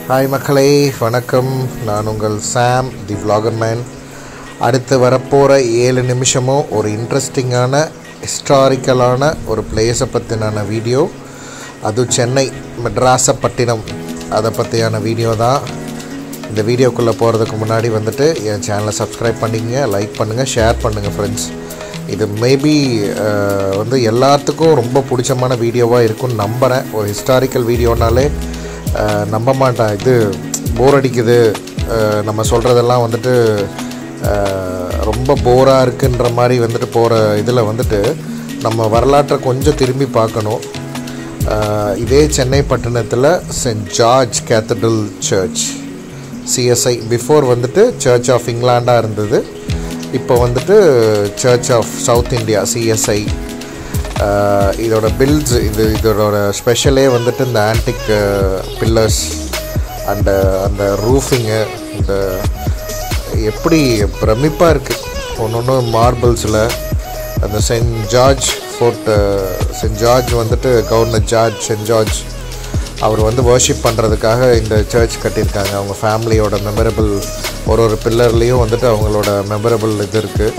hi மக்களே வணக்கம் நான் உங்கள் சாம் தி vlogger மேன் அடுத்து வரப்போகிற ஏழு நிமிஷமும் ஒரு இன்ட்ரெஸ்டிங்கான ஹிஸ்டாரிக்கலான ஒரு பிளேஸை பற்றினான வீடியோ அது சென்னை மெட்ராசப்பட்டினம் அதை பற்றியான வீடியோ தான் இந்த வீடியோக்குள்ளே போகிறதுக்கு முன்னாடி வந்துட்டு என் சேனலை சப்ஸ்கிரைப் பண்ணிக்கங்க லைக் பண்ணுங்கள் ஷேர் பண்ணுங்கள் ஃப்ரெண்ட்ஸ் இது மேபி வந்து எல்லாத்துக்கும் ரொம்ப பிடிச்சமான வீடியோவாக இருக்கும்னு நம்புகிறேன் ஒரு ஹிஸ்டாரிக்கல் வீடியோனாலே அஹ், நம்ப மாட்டேன் இது போர் அடிக்குது அஹ், நம்ம சொல்கிறதெல்லாம் வந்துட்டு அஹ், ரொம்ப போராக இருக்குன்ற மாதிரி வந்துட்டு போகிற இதில் வந்துட்டு நம்ம வரலாற்றை கொஞ்சம் திரும்பி பார்க்கணும் அஹ், இதே சென்னை பட்டணத்தில் saint George cathedral church CSI before வந்துட்டு சர்ச் ஆஃப் இங்கிலாண்டாக இருந்தது இப்போ வந்துட்டு church of south India CSI இதோட பில்ட்ஸ் இது இதோட ஸ்பெஷலே வந்துட்டு இந்த ஆன்டிக் பில்லர்ஸ் அண்டு அந்த ரூஃபிங்கு இந்த எப்படி பிரமிப்பாக இருக்குது ஒன்று ஒன்று மார்பிள்ஸில் அந்த saint George fort saint George வந்துட்டு கவர்னர் ஜார்ஜ் சென்ட் ஜார்ஜ் அவர் வந்து வர்ஷிப் பண்ணுறதுக்காக இந்த சர்ச் கட்டியிருக்காங்க அவங்க ஃபேமிலியோட மெமரபிள் ஒரு ஒரு பில்லர்லேயும் வந்துட்டு அவங்களோட மெமரபிள் இது இருக்குது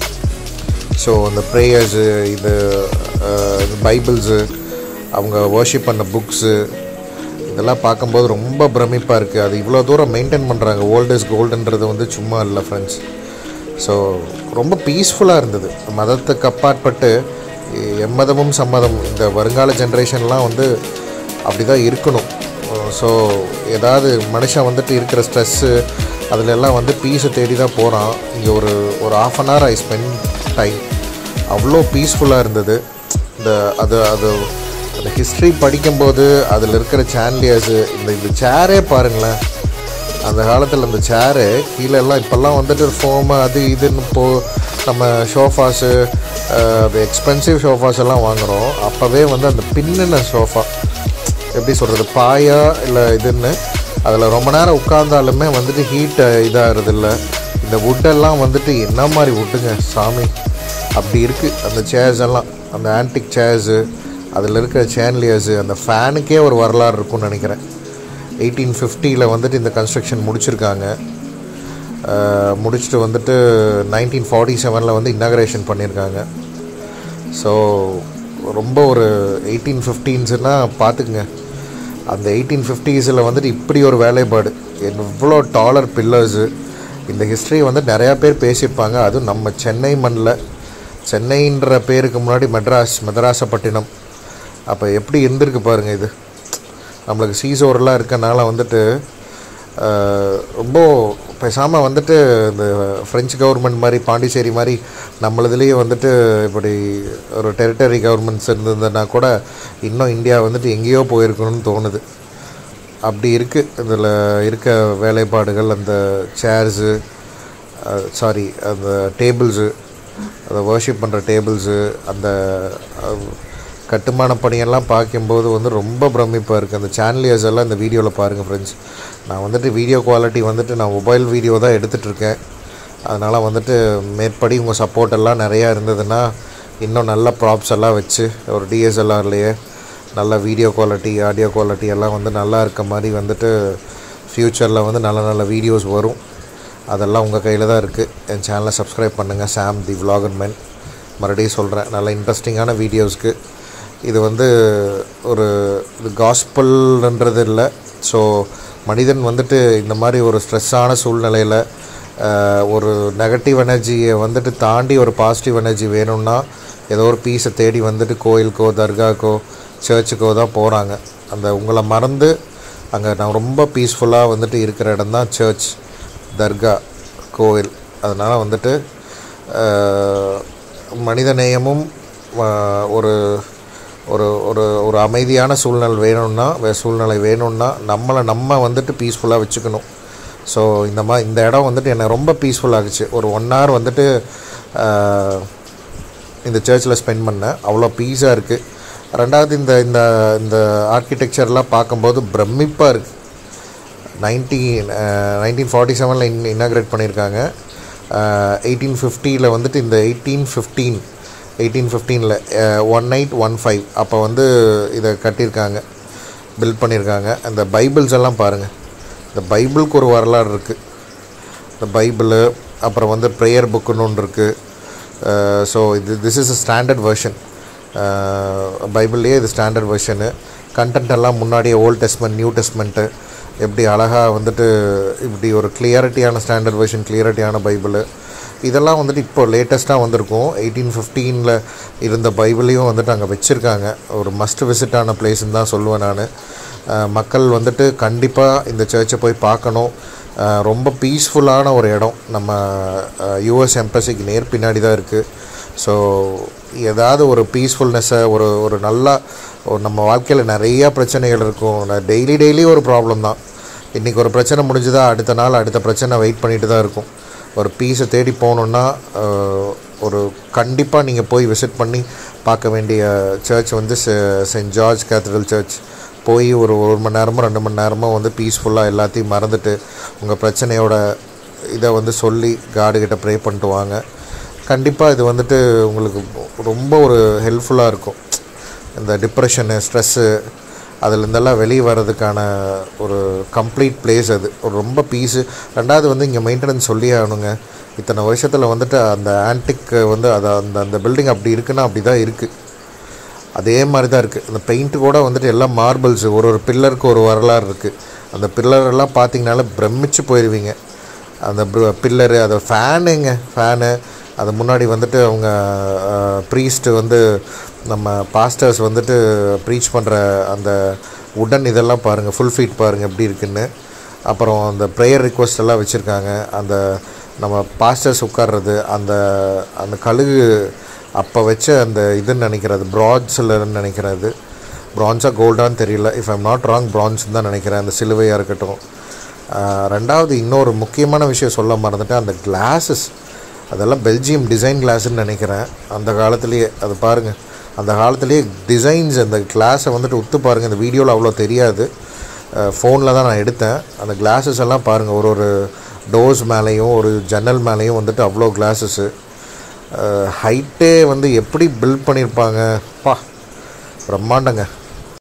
ஸோ அந்த ப்ரேயர்ஸு இது பைபிள்ஸு அவங்க வர்ஷிப் பண்ண புக்ஸு இதெல்லாம் பார்க்கும்போது ரொம்ப பிரமிப்பாக இருக்குது அது இவ்வளோ தூரம் மெயின்டைன் பண்ணுறாங்க ஓல்ட் இஸ் கோல்டுன்றது வந்து சும்மா இல்லை ஃப்ரெண்ட்ஸ் ஸோ ரொம்ப பீஸ்ஃபுல்லாக இருந்தது மதத்துக்கு அப்பாற்பட்டு எம்மதமும் சம்மதம் இந்த வருங்கால ஜென்ரேஷன்லாம் வந்து அப்படி தான் இருக்கணும் ஸோ ஏதாவது மனுஷன் வந்துட்டு இருக்கிற ஸ்ட்ரெஸ்ஸு அதில் எல்லாம் வந்து பீஸை தேடி தான் போகிறான் இங்கே ஒரு ஒரு half an hour I spend time அவ்வளோ பீஸ்ஃபுல்லாக இருந்தது இந்த அது அது அந்த ஹிஸ்ட்ரி படிக்கும்போது அதில் இருக்கிற சான்லியர்ஸு இந்த இந்த சேரே பாருங்களேன் அந்த காலத்தில் அந்த சேரு கீழே எல்லாம் இப்போல்லாம் வந்துட்டு ஃபோமு அது இதுன்னு போ நம்ம ஷோஃபாஸு அது எக்ஸ்பென்சிவ் ஷோஃபாஸ் எல்லாம் வாங்குகிறோம் அப்போவே வந்து அந்த பின்னின ஷோஃபா எப்படி சொல்கிறது பாயா இல்லை இதுன்னு அதில் ரொம்ப நேரம் உட்கார்ந்தாலுமே வந்துட்டு ஹீட் இதாகிறது இல்லை இந்த வுட்டெல்லாம் வந்துட்டு என்ன மாதிரி வுட்டுங்க சாமி அப்படி இருக்குது அந்த சேர்ஸ் எல்லாம் அந்த ஆன்டிக் சேர்ஸு அதில் இருக்கிற சேன்லியர்ஸு அந்த ஃபேனுக்கே ஒரு வரலாறு இருக்கும்னு நினைக்கிறேன் எயிட்டீன் ஃபிஃப்டியில் வந்துட்டு இந்த கன்ஸ்ட்ரக்ஷன் முடிச்சிருக்காங்க அஹ், முடிச்சுட்டு வந்துட்டு நைன்டீன் ஃபார்ட்டி செவனில் வந்து இன்னாகரேஷன் பண்ணியிருக்காங்க ஸோ ரொம்ப ஒரு எயிட்டீன் ஃபிஃப்டீன்ஸுனால் பார்த்துக்குங்க அந்த எயிட்டீன் ஃபிஃப்டிஸில் வந்துட்டு இப்படி ஒரு வேலைப்பாடு எவ்வளோ டாலர் பில்லர்ஸு இந்த ஹிஸ்ட்ரி வந்து நிறையா பேர் பேசியிருப்பாங்க அதுவும் நம்ம சென்னை மண்ணில் சென்னைன்ற பேருக்கு முன்னாடி மெட்ராஸ் மெட்ராசப்பட்டினம் அப்போ எப்படி இருந்திருக்கு பாருங்கள் இது நம்மளுக்கு சீசோர்லாம் இருக்கனால வந்துட்டு ஆஹ், ரொம்ப பேசாமல் வந்துட்டு இந்த ஃப்ரெஞ்சு கவர்மெண்ட் மாதிரி பாண்டிச்சேரி மாதிரி நம்மளதுலேயே வந்துட்டு இப்படி ஒரு டெரிட்டரி கவர்மெண்ட்ஸ் இருந்ததுன்னா கூட இன்னும் இந்தியா வந்துட்டு எங்கேயோ போயிருக்கணும்னு தோணுது அப்படி இருக்குது இதில் இருக்க வேலைப்பாடுகள் அந்த சேர்ஸு சாரி அந்த டேபிள்ஸு அதை வர்ஷிப் பண்ணுற டேபிள்ஸு அந்த அஹ், கட்டுமான பணியெல்லாம் பார்க்கும்போது வந்து ரொம்ப பிரமிப்பாக இருக்குது அந்த சேனலியர்ஸ் எல்லாம் இந்த வீடியோவில் பாருங்கள் ஃப்ரெண்ட்ஸ் நான் வந்துட்டு வீடியோ குவாலிட்டி வந்துட்டு நான் மொபைல் வீடியோ தான் எடுத்துகிட்டு இருக்கேன் அதனால் வந்துட்டு மேற்படி உங்கள் சப்போர்ட் எல்லாம் நிறையா இருந்ததுன்னா இன்னும் நல்ல ப்ராப்ஸ் எல்லாம் வச்சு ஒரு டிஎஸ்எல்ஆர்லேயே நல்ல வீடியோ குவாலிட்டி ஆடியோ குவாலிட்டி எல்லாம் வந்து நல்லா இருக்க மாதிரி வந்துட்டு ஃப்யூச்சரில் வந்து நல்ல நல்ல வீடியோஸ் வரும் அதெல்லாம் உங்கள் கையில் தான் இருக்குது என் சேனலை சப்ஸ்கிரைப் பண்ணுங்கள் சாம் தி vlogger மேன் மறுபடியும் சொல்கிறேன் நல்ல இன்ட்ரெஸ்டிங்கான வீடியோஸ்க்கு இது வந்து ஒரு இது காஸ்பல்ன்றது இல்லை ஸோ மனிதன் வந்துட்டு இந்த மாதிரி ஒரு ஸ்ட்ரெஸ்ஸான சூழ்நிலையில் ஒரு நெகட்டிவ் எனர்ஜியை வந்துட்டு தாண்டி ஒரு பாசிட்டிவ் எனர்ஜி வேணும்னா ஏதோ ஒரு பீஸை தேடி வந்துட்டு கோயிலுக்கோ தர்காக்கோ சர்ச்சுக்கோ தான் போகிறாங்க அந்த உங்களை மறந்து அங்கே நான் ரொம்ப பீஸ்ஃபுல்லாக வந்துட்டு இருக்கிற இடம் தான் சர்ச் தர்கா கோவில் அதனால் வந்துட்டு ஆஹ், மனிதநேயமும் ஆஹ், ஒரு ஒரு ஒரு ஒரு அமைதியான சூழ்நிலை வேணும்னா வே சூழ்நிலை வேணும்னா நம்மளை நம்ம வந்துட்டு பீஸ்ஃபுல்லாக வச்சுக்கணும் ஸோ இந்த மாதிரி இந்த இடம் வந்துட்டு என்னை ரொம்ப பீஸ்ஃபுல்லாகிச்சு ஒரு ஒன் ஹவர் வந்துட்டு ஆஹ், இந்த சர்ச்சில் ஸ்பெண்ட் பண்ணேன் அவ்வளோ பீஸாக இருக்குது ரெண்டாவது இந்த இந்த இந்த ஆர்கிடெக்சர்லாம் பார்க்கும்போது பிரமிப்பாக இருக்குது நைன்டீன் நைன்டீன் ஃபார்ட்டி செவனில் இன் இன்னாக்ரேட் பண்ணியிருக்காங்க எயிட்டீன் ஃபிஃப்டியில் வந்துட்டு இந்த எயிட்டீன் ஃபிஃப்டீன் எயிட்டீன் ஃபிஃப்டீனில் ஒன் எயிட் ஒன் ஃபைவ் அப்போ வந்து இதை கட்டியிருக்காங்க பில்ட் பண்ணியிருக்காங்க அந்த பைபிள்ஸ் எல்லாம் பாருங்கள் இந்த பைபிளுக்கு ஒரு வரலாறு இருக்குது இந்த பைபிளு அப்புறம் வந்து ப்ரேயர் புக்குன்னு ஒன்று இருக்குது ஸோ இது this is a standard version பைபிள்லேயே இது ஸ்டாண்டர்ட் வெர்ஷனு கண்டென்ட் எல்லாம் முன்னாடியே ஓல்ட் டெஸ்ட்மெண்ட் நியூ டெஸ்ட்மெண்ட்டு எப்படி அழகாக வந்துட்டு இப்படி ஒரு கிளியாரிட்டியான ஸ்டாண்டர்ட் வெர்ஷன் கிளியாரிட்டியான பைபிள் இதெல்லாம் வந்துட்டு இப்போ லேட்டஸ்ட்டாக வந்திருக்கும் எயிட்டீன் ஃபிஃப்டீனில் இருந்த பைபிளையும் வந்துட்டு அங்கே வச்சுருக்காங்க ஒரு மஸ்ட் விசிட்டான பிளேஸ்ன்னு தான் சொல்லுவேன் நான் மக்கள் வந்துட்டு கண்டிப்பாக இந்த சர்ச்சை போய் பார்க்கணும் அஹ் ரொம்ப பீஸ்ஃபுல்லான ஒரு இடம் நம்ம யூஎஸ் எம்பசிக்கு நேர் பின்னாடி தான் இருக்குது ஸோ ஏதாவது ஒரு பீஸ்ஃபுல்னஸ்ஸை ஒரு ஒரு நல்லா ஒரு நம்ம வாழ்க்கையில் நிறையா பிரச்சனைகள் இருக்கும் டெய்லி டெய்லி ஒரு ப்ராப்ளம் தான் இன்றைக்கி ஒரு பிரச்சனை முடிஞ்சுதா அடுத்த நாள் அடுத்த பிரச்சனை வெயிட் பண்ணிட்டு தான் இருக்கும் ஒரு பீஸை தேடி போகணுன்னா அஹ், ஒரு கண்டிப்பாக நீங்கள் போய் விசிட் பண்ணி பார்க்க வேண்டிய சர்ச் வந்து செ- சென்ட் ஜார்ஜ் கேத்தட்ரல் சர்ச் போய் ஒரு ஒரு மணி நேரமோ ரெண்டு மணி நேரமோ வந்து பீஸ்ஃபுல்லாக எல்லாத்தையும் மறந்துட்டு உங்கள் பிரச்சனையோட இதை வந்து சொல்லி காடு கிட்ட ப்ரே பண்ணிட்டு வாங்க கண்டிப்பாக இது வந்துட்டு உங்களுக்கு ரொம்ப ஒரு ஹெல்ப்ஃபுல்லாக இருக்கும் இந்த டிப்ரெஷனு ஸ்ட்ரெஸ்ஸு அதுலேருந்தெல்லாம் வெளியே வர்றதுக்கான ஒரு கம்ப்ளீட் பிளேஸ் அது ஒரு ரொம்ப பீஸு ரெண்டாவது வந்து இங்கே மெயின்டெனன்ஸ் சொல்லியே ஆகணுங்க இத்தனை வருஷத்தில் வந்துட்டு அந்த ஆன்டிக் வந்து அது அந்த அந்த பில்டிங் அப்படி இருக்குன்னா அப்படி தான் இருக்குது அதே மாதிரி தான் இருக்குது அந்த பெயிண்ட்டு கூட வந்துட்டு எல்லாம் மார்பிள்ஸ் ஒரு ஒரு பில்லருக்கு ஒரு வரலாறு இருக்குது அந்த பில்லர் எல்லாம் பார்த்தீங்கனாலே பிரமிச்சு போயிடுவீங்க அந்த பில்லரு அது ஃபேனுங்க ஃபேனு அது முன்னாடி வந்துட்டு அவங்க ப்ரீஸ்ட்டு வந்து நம்ம பாஸ்டர்ஸ் வந்துட்டு ப்ரீச் பண்ணுற அந்த உடன் இதெல்லாம் பாருங்கள் ஃபுல் ஃபீட் பாருங்கள் எப்படி இருக்குன்னு அப்புறம் அந்த ப்ரேயர் ரிக்வஸ்ட் எல்லாம் வச்சுருக்காங்க அந்த நம்ம பாஸ்டர்ஸ் உட்கார்றது அந்த அந்த கழுகு அப்போ வச்ச அந்த இதுன்னு நினைக்கிறது ப்ரான்ஸில்னு நினைக்கிறது ப்ரான்ஸாக கோல்டான்னு தெரியல if I'm not wrong bronze தான் நினைக்கிறேன் அந்த சிலுவையாக இருக்கட்டும் ஆஹ் ரெண்டாவது இன்னொரு முக்கியமான விஷயம் சொல்ல மறந்துட்டேன் அந்த கிளாஸஸ் அதெல்லாம் பெல்ஜியம் டிசைன் கிளாஸ்ன்னு நினைக்கிறேன் அந்த காலத்துலேயே அது பாருங்கள் அந்த காலத்துலேயே டிசைன்ஸ் அந்த கிளாஸை வந்துட்டு உத்து பாருங்கள் இந்த வீடியோவில் அவ்வளோ தெரியாது ஃபோனில் தான் நான் எடுத்தேன் அந்த கிளாஸஸ் எல்லாம் பாருங்கள் ஒரு ஒரு டோர்ஸ் மேலேயும் ஒரு ஜன்னல் மேலேயும் வந்துட்டு அவ்வளோ கிளாஸஸ்ஸு ஹைட்டே வந்து எப்படி பில்ட் பண்ணியிருப்பாங்க பா பிரம்மாண்டங்க